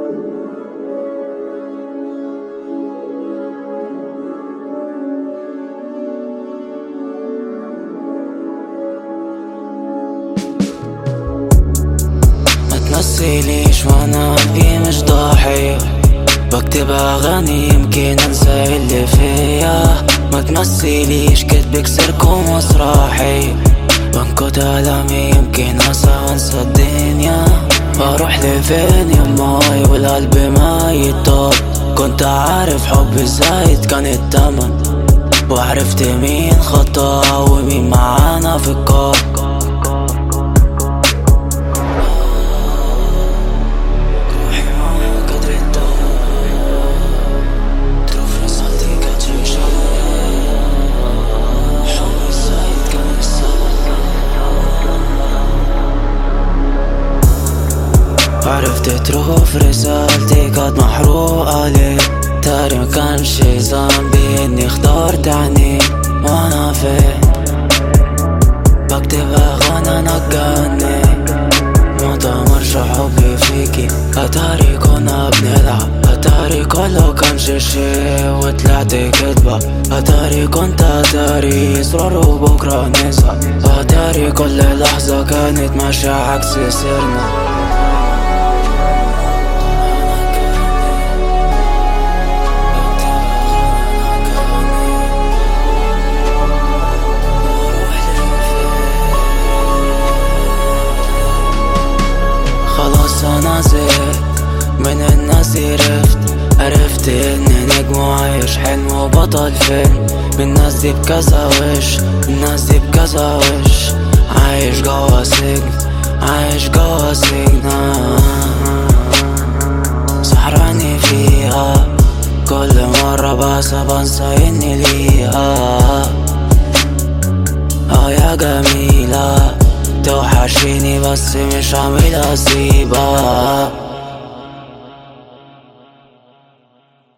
ما تمثليش وانا قلبي مش ضحية بكتب اغاني يمكن انسى اللي فيا ما تمثليش كنت بكسركم مسرحية بنكت ألمي يمكن أنسى وانسى الدنيا بروح لفين يماي والقلب ميت طب كنت عارف حب الزايد كان التمن وعرفت مين خطأ ومين معانا في القار روحي معاك قدر الدار تروح رسالتي كتشيشة حب الزايد كان السبب عرفت تروح رسالتي كانت محروقة ليه تاري مكانش ذنبي اني اخترت عني وانا فين بكتب اغاني نجاني ما دمرش حبي فيكي اتاري كنا بنلعب اتاري كله كان شي وطلعت كدبة اتاري كنت اتاري اصرار وبكرة نزهق اتاري كل لحظة كانت ماشية عكس سيرنا خلاص انا زهقت من الناس عرفت عرفت اني نجم وعايش حلم وبطل فيلم من الناس دي بكذا وش الناس دي بكذا وش عايش جوا سجن عايش جوا سجن سحراني فيها كل مرة بس بنسى اني ليها اه يا جميلة توحشيني بس مش عامل اسيبها